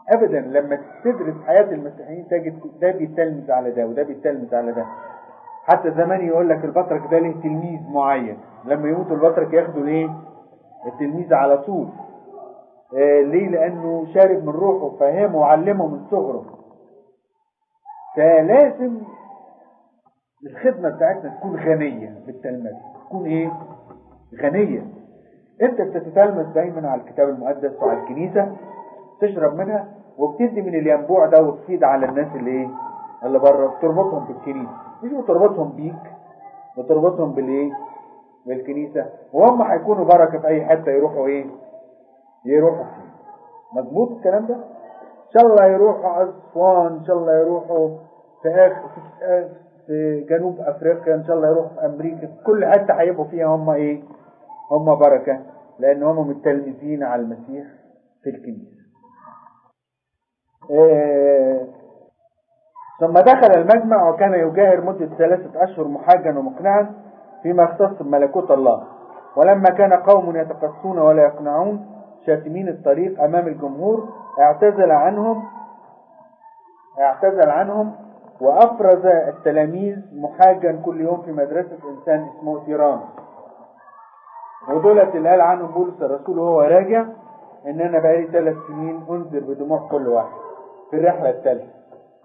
ابدا لما تدرس حياة المسيحيين تجد ده بيتلمذ على ده وده بيتلمذ على ده حتى زمان يقول لك البطرك ده له تلميذ معين لما يموت البطرك ياخدوا الايه التلميذ على طول آه ليه لانه شارب من روحه فهمه وعلمه من صغره فلازم الخدمة بتاعتنا تكون غنية بالتلمذ تكون ايه غنية انت بتتتلمذ دايما على الكتاب المقدس وعلى الكنيسة تشرب منها وبتدي من الينبوع ده وتفيد على الناس اللي ايه اللي بره بتربطهم بالكنيسة مش بتربطهم بيك بتربطهم بالايه بالكنيسة وهم هيكونوا بركة في اي حتة يروحوا ايه يروحوا فيه مظبوط الكلام ده ان شاء الله يروحوا اسوان ان شاء الله يروحوا في اخر في, في جنوب افريقيا ان شاء الله يروحوا في امريكا في كل حته هيبقوا فيها هم ايه هم بركه لان هم متلمذين على المسيح في الكنيسه إيه ثم دخل المجمع وكان يجاهر مدة ثلاثة أشهر محاجا ومقنعا فيما يختص بملكوت الله ولما كان قوم يتقصون ولا يقنعون شاتمين الطريق أمام الجمهور اعتزل عنهم اعتزل عنهم وأفرز التلاميذ محاجا كل يوم في مدرسة إنسان اسمه تيران ودولت اللي قال عنهم بولس الرسول وهو راجع إن أنا بقالي ثلاث سنين أنذر بدموع كل واحد في الرحلة الثالثة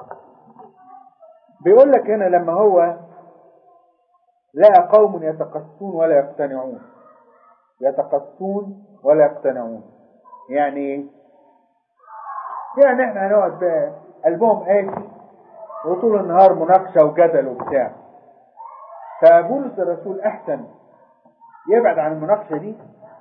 بيقول لك هنا لما هو لقى قوم يتقصون ولا يقتنعون يتقصون ولا يقتنعون يعني ايه يعني احنا هنقعد بقى قلبهم قاسي وطول النهار مناقشه وجدل وبتاع فبولس الرسول احسن يبعد عن المناقشه دي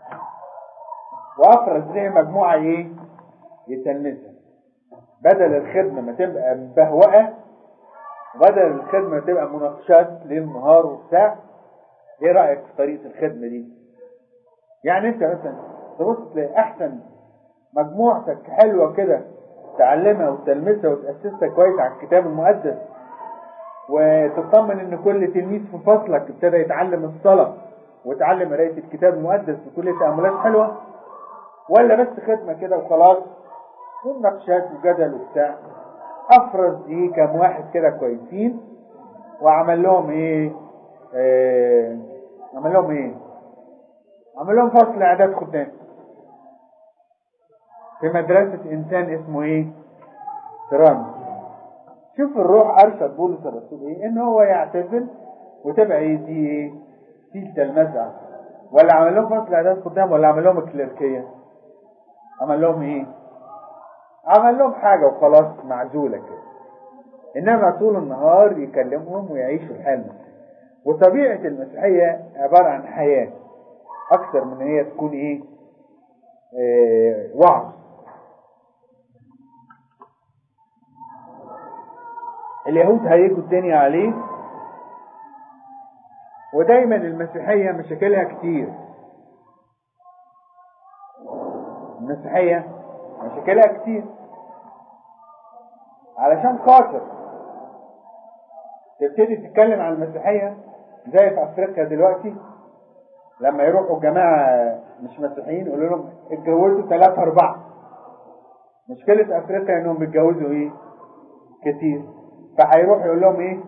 وافرز ليه مجموعه ايه يتلمسها بدل الخدمه ما تبقى مبهوئه بدل الخدمه تبقى مناقشات ليل نهار وبتاع ايه رايك في طريقه الخدمه دي يعني انت مثلا تبص تلاقي احسن مجموعتك حلوه كده تعلمها وتلمسها وتاسسها كويس على الكتاب المقدس وتطمن ان كل تلميذ في فصلك ابتدى يتعلم الصلاه ويتعلم قرايه الكتاب المقدس وكل تاملات حلوه ولا بس خدمه كده وخلاص ومناقشات وجدل وبتاع افرز ايه كام واحد كده كويسين وعمل لهم ايه, إيه عمل لهم ايه عمل لهم فصل اعداد خدام في مدرسة انسان اسمه ايه ترامس شوف الروح ارشد بولس الرسول ايه ان هو يعتزل وتبقى ايه دي ايه دي تلمذة ولا عمل لهم فصل اعداد خدام ولا عمل لهم الكليركية عمل لهم ايه عمل لهم حاجة وخلاص معزولة كده انما طول النهار يكلمهم ويعيشوا الحال وطبيعة المسيحية عبارة عن حياة اكثر من هي تكون ايه, إيه وعظ اليهود هيجوا الدنيا عليه ودايما المسيحية مشاكلها كتير المسيحية مشاكلها كتير علشان خاطر تبتدي تتكلم عن المسيحية زي في افريقيا دلوقتي لما يروحوا جماعة مش مسيحيين يقولوا لهم اتجوزوا ثلاثة أربعة مشكلة أفريقيا إنهم بيتجوزوا إيه؟ كتير فهيروح يقول لهم إيه؟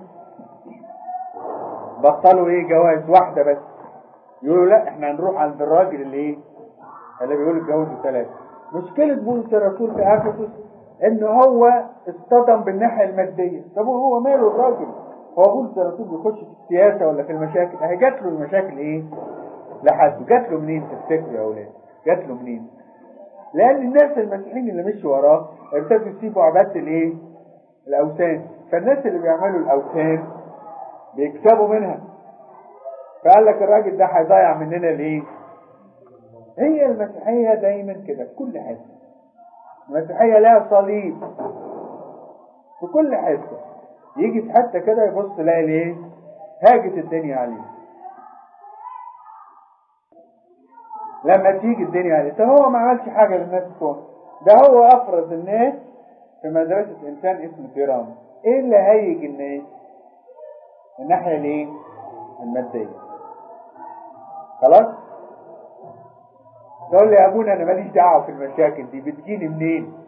بطلوا إيه جواز واحدة بس يقولوا لا إحنا هنروح عند الراجل اللي إيه؟ اللي بيقول اتجوزوا ثلاثة مشكلة بولس الرسول في أفسس إن هو اصطدم بالناحية المادية طب هو ماله الراجل؟ هو بولس الرسول بيخش في السياسة ولا في المشاكل؟ أهي جات له المشاكل إيه؟ لحد جات له منين تفتكروا يا اولاد جات له منين لان الناس المسيحيين اللي مشوا وراه ابتدوا يسيبوا عباده الايه الاوثان فالناس اللي بيعملوا الاوثان بيكسبوا منها فقال لك الراجل ده هيضيع مننا الايه هي المسيحيه دايما كده في كل حته المسيحيه لها صليب في كل حته يجي في حته كده يبص يلاقي الايه هاجت الدنيا عليه لما تيجي الدنيا عليه طب هو ما عملش حاجة للناس بتوعه ده هو أفرز الناس في مدرسة إنسان اسمه تيران إيه اللي هيج الناس؟ الناحية الإيه؟ المادية خلاص؟ تقول لي يا أبونا أنا ماليش دعوة في المشاكل دي بتجيني منين؟